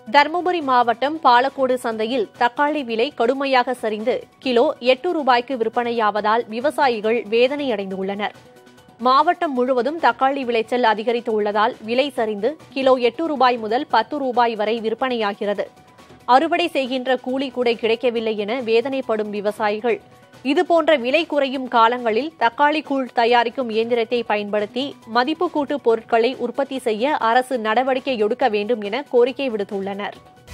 தருமபுரி மாவட்டம் பாலக்கோடு சந்தையில் தக்காளி விலை கடுமையாக சரிந்து கிலோ எட்டு ரூபாய்க்கு விற்பனையாவதால் விவசாயிகள் வேதனையடைந்துள்ளனர் மாவட்டம் முழுவதும் தக்காளி விளைச்சல் அதிகரித்து உள்ளதால் விலை சரிந்து கிலோ எட்டு ரூபாய் முதல் பத்து ரூபாய் வரை விற்பனையாகிறது அறுவடை செய்கின்ற கூலி கூட கிடைக்கவில்லை என வேதனைப்படும் விவசாயிகள் இதுபோன்ற விலை குறையும் காலங்களில் தக்காளி கூழ் தயாரிக்கும் இயந்திரத்தை பயன்படுத்தி மதிப்பு கூட்டு பொருட்களை உற்பத்தி செய்ய அரசு நடவடிக்கை எடுக்க வேண்டும் என கோரிக்கை விடுத்துள்ளனர்